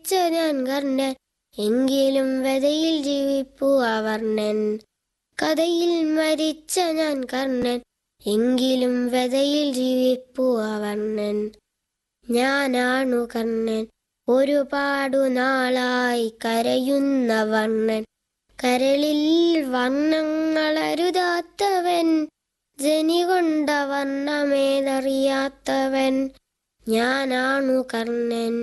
മരിച്ച ഞാൻ കർണൻ എങ്കിലും വ്യതയിൽ ജീവിപ്പു അവർണൻ കഥയിൽ മരിച്ച ഞാൻ കർണൻ എങ്കിലും വ്യതയിൽ ജീവിപ്പു അവർണൻ ഞാനാണു കർണൻ ഒരുപാടു നാളായി കരയുന്ന വർണ്ണൻ കരളിൽ വർണ്ണങ്ങളരുതാത്തവൻ ജനി കൊണ്ട വർണ്ണമേതറിയാത്തവൻ ഞാനാണു കർണൻ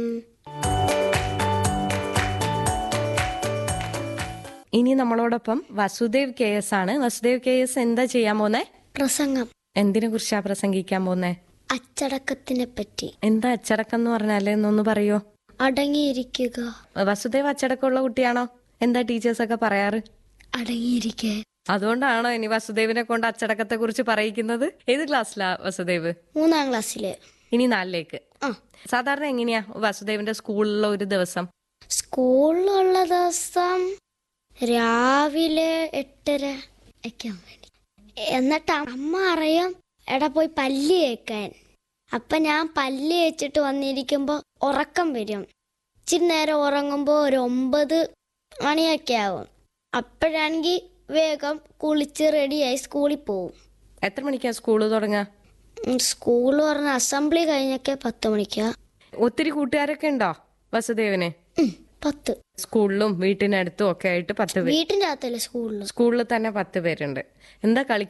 ഇനി നമ്മളോടൊപ്പം വസുദേവ് കെ എസ് ആണ് വസുദേവ് കെ എസ് എന്താ ചെയ്യാൻ പോന്നെ പ്രസംഗം എന്തിനെ കുറിച്ചാ പ്രസംഗിക്കാൻ പോന്നെ അച്ചടക്കത്തിനെ പറ്റി എന്താ അച്ചടക്കം എന്ന് പറഞ്ഞാല് എന്നൊന്ന് പറയോ അടങ്ങിയിരിക്കുക വസുദേവ് അച്ചടക്കമുള്ള കുട്ടിയാണോ എന്താ ടീച്ചേഴ്സ് ഒക്കെ പറയാറ് അടങ്ങിയിരിക്കുക അതുകൊണ്ടാണോ ഇനി വസുദേവിനെ കൊണ്ട് അച്ചടക്കത്തെ കുറിച്ച് പറയിക്കുന്നത് ഏത് ക്ലാസ്സിലാ വസുദേവ് മൂന്നാം ക്ലാസ്സില് ഇനി നാലിലേക്ക് ആ സാധാരണ എങ്ങനെയാ വസുദേവിന്റെ സ്കൂളിലുള്ള ഒരു ദിവസം സ്കൂളിലുള്ള ദിവസം രാവിലെ എട്ടര ഒക്കെ വേണ്ടി എന്നിട്ട് അമ്മ അറിയാം എടാ പോയി പല്ല് തേക്കാൻ അപ്പൊ ഞാൻ പല്ല് തേച്ചിട്ട് വന്നിരിക്കുമ്പോ ഉറക്കം വരും ഇച്ചിരി നേരം ഉറങ്ങുമ്പോ ഒരു ഒമ്പത് മണിയൊക്കെ ആവും അപ്പോഴാണെങ്കിൽ വേഗം കുളിച്ച് റെഡിയായി സ്കൂളിൽ പോവും എത്ര മണിക്കാ സ്കൂള് തുടങ്ങുക സ്കൂൾ പറഞ്ഞ അസംബ്ലി കഴിഞ്ഞൊക്കെ പത്ത് മണിക്കാ ഒത്തിരി കൂട്ടുകാരൊക്കെ ഉണ്ടോ വസുദേവിന് ഉം, പത്ത് സ്കൂളിലും വീട്ടിനടുത്തും ഒക്കെ ആയിട്ട് പത്ത് പേര് വീട്ടിന്റെ അകത്തല്ലേ സ്കൂളിൽ സ്കൂളിൽ തന്നെ പത്ത് പേരുണ്ട് എന്താ കളി